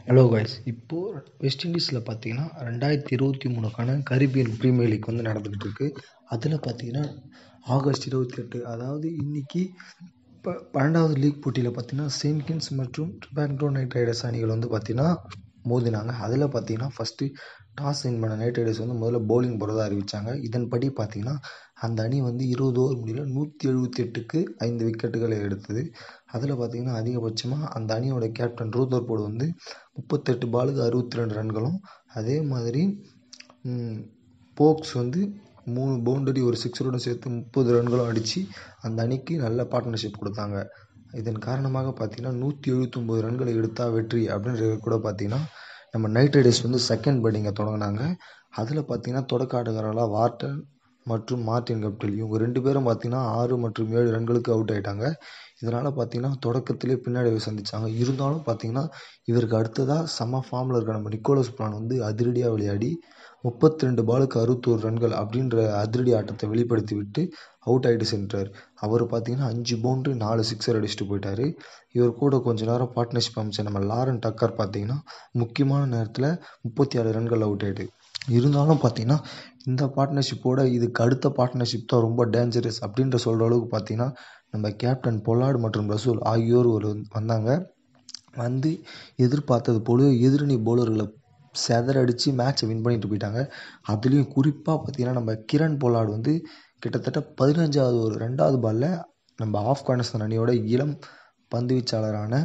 hello guys இப்போது west இண்டீஸில் பார்த்தீங்கன்னா ரெண்டாயிரத்தி இருபத்தி மூணுக்கான கரீபியன் ப்ரீமியர் லீக் வந்து நடந்துக்கிட்டு இருக்குது அதில் பார்த்தீங்கன்னா ஆகஸ்ட் இருபத்தி எட்டு அதாவது இன்றைக்கி இப்போ பன்னெண்டாவது லீக் போட்டியில் பார்த்தீங்கன்னா செயின்ட் கிங்ஸ் மற்றும் ட்ரிபாங்கோ நைட் ரைடர்ஸ் அணிகள் வந்து பார்த்தீங்கன்னா மோதினாங்க அதில் பார்த்தீங்கன்னா ஃபஸ்ட்டு டாஸ் வின் பண்ண நைட் ரைடர்ஸ் வந்து முதல்ல பவுலிங் போடுறதா அறிவித்தாங்க இதன்படி பார்த்தீங்கன்னா அந்த அணி வந்து இருபது ஓவர் முடியல நூற்றி எழுபத்தி எட்டுக்கு ஐந்து விக்கெட்டுகளை எடுத்தது அதில் பார்த்தீங்கன்னா அதிகபட்சமாக அந்த அணியோட கேப்டன் ரூதர்போர்டு வந்து முப்பத்தெட்டு பாலுக்கு அறுபத்தி ரெண்டு ரன்களும் அதே மாதிரி போக்ஸ் வந்து மூணு பவுண்டரி ஒரு சிக்ஸரோட சேர்த்து முப்பது ரன்களும் அடித்து அந்த அணிக்கு நல்ல பார்ட்னர்ஷிப் கொடுத்தாங்க இதன் காரணமாக பார்த்தீங்கன்னா நூற்றி எழுபத்தொம்போது ரன்களை எடுத்தால் வெற்றி அப்படின்றது கூட பார்த்தீங்கன்னா நம்ம நைட் ரைடர்ஸ் வந்து செகண்ட் பேட்டிங்கை தொடங்கினாங்க அதில் பார்த்தீங்கன்னா தொடக்க ஆட்டக்காரர்களாக வார்டன் மற்றும் மார்டின் கப்டில் இவங்க ரெண்டு பேரும் பார்த்தீங்கன்னா ஆறு மற்றும் ஏழு ரன்களுக்கு அவுட் ஆகிட்டாங்க இதனால் பார்த்தீங்கன்னா தொடக்கத்திலே பின்னடைவை சந்தித்தாங்க இருந்தாலும் பார்த்தீங்கன்னா இவருக்கு அடுத்ததாக செம ஃபார்மில் இருக்க நம்ம நிக்கோலஸ் பிரான் வந்து அதிரடியாக விளையாடி முப்பத்தி ரெண்டு பாலுக்கு அறுபத்தோரு ரன்கள் அப்படின்ற அதிரடி ஆட்டத்தை வெளிப்படுத்தி விட்டு அவுட் ஆகிட்டு சென்றார் அவர் பார்த்தீங்கன்னா அஞ்சு பவுண்ட்ரி நாலு சிக்ஸர் அடிச்சுட்டு போயிட்டார் இவர் கூட கொஞ்ச நேரம் பார்ட்னர்ஷிப் அமைச்ச நம்ம லாரன் டக்கர் பார்த்தீங்கன்னா முக்கியமான நேரத்தில் முப்பத்தி ஆறு ரன்கள் அவுட் ஆகிட்டு இருந்தாலும் பார்த்தீங்கன்னா இந்த பார்ட்னர்ஷிப்போட இதுக்கு அடுத்த பார்ட்னர்ஷிப் தான் ரொம்ப டேஞ்சரஸ் அப்படின்ற சொல்கிற அளவுக்கு பார்த்தீங்கன்னா நம்ம கேப்டன் பொலார்டு மற்றும் ரசூல் ஆகியோர் ஒரு வந்தாங்க வந்து எதிர்பார்த்தது போல எதிரணி பவுலர்களை செதறடிச்சு மேட்சை வின் பண்ணிட்டு போயிட்டாங்க அதுலேயும் குறிப்பாக பார்த்தீங்கன்னா நம்ம கிரண் பொலார்டு வந்து கிட்டத்தட்ட பதினஞ்சாவது ஒரு ரெண்டாவது பாலில் நம்ம ஆப்கானிஸ்தான் அணியோட இளம் பந்து வீச்சாளரான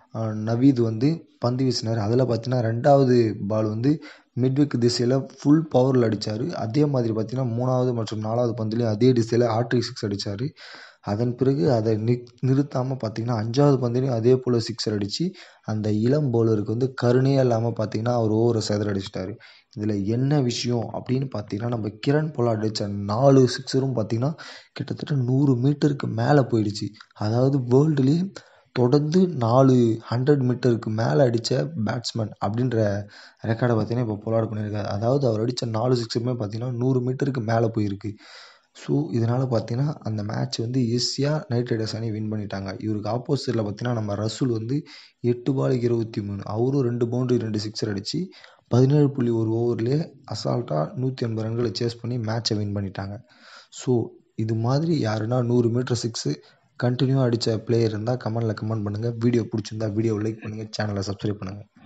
நவீத் வந்து பந்து வீசினார் அதில் பார்த்தீங்கன்னா ரெண்டாவது பால் வந்து மிட்விக் திசையில் ஃபுல் பவரில் அடித்தார் அதே மாதிரி பார்த்தீங்கன்னா மூணாவது மற்றும் நாலாவது பந்துலேயும் அதே திசையில் ஆட்ரிக் சிக்ஸ் அடித்தார் அதன் பிறகு அதை நி நிறுத்தாமல் பார்த்தீங்கன்னா அஞ்சாவது பந்துலேயும் அதே போல் சிக்ஸர் அடித்து அந்த இளம் பவுலருக்கு வந்து கருணையே இல்லாமல் பார்த்தீங்கன்னா அவர் ஓவரை செதற அடிச்சிட்டாரு இதில் என்ன விஷயம் அப்படின்னு பார்த்தீங்கன்னா நம்ம கிரண் பொலாட் அடித்த நாலு சிக்ஸரும் பார்த்தீங்கன்னா கிட்டத்தட்ட நூறு மீட்டருக்கு மேலே போயிடுச்சு அதாவது வேர்ல்டுலேயே தொடர்ந்து நாலு ஹண்ட்ரட் மீட்டருக்கு மேலே அடித்த பேட்ஸ்மேன் அப்படின்ற ரெக்கார்டை பார்த்தீங்கன்னா இப்போ பொலாட் பண்ணியிருக்காரு அதாவது அவர் அடித்த நாலு சிக்ஸுமே பார்த்தீங்கன்னா நூறு மீட்டருக்கு மேலே போயிருக்கு ஸோ இதனால் பார்த்தீங்கன்னா அந்த மேட்ச் வந்து ஈஸியாக நைட் ரைடர்ஸ் அணி வின் பண்ணிட்டாங்க இவருக்கு ஆப்போசிட்டில் பார்த்தீங்கன்னா நம்ம ரசூல் வந்து எட்டு பாலுக்கு இருபத்தி மூணு அவரும் ரெண்டு பவுண்டரி ரெண்டு சிக்ஸர் அடித்து பதினேழு புள்ளி ஒரு ஓவர்லேயே அசால்ட்டாக நூற்றி ஐம்பது ரன்களை சேஸ் பண்ணி மேட்சை வின் பண்ணிட்டாங்க ஸோ இது மாதிரி யாருன்னா நூறு மீட்டர் சிக்ஸு கண்டினியூவாக அடித்த பிளேயர் இருந்தால் கமெண்டில் கமெண்ட் பண்ணுங்கள் வீடியோ பிடிச்சிருந்தா வீடியோ லைக் பண்ணுங்கள் சேனலை சப்ஸ்கிரைப் பண்ணுங்கள்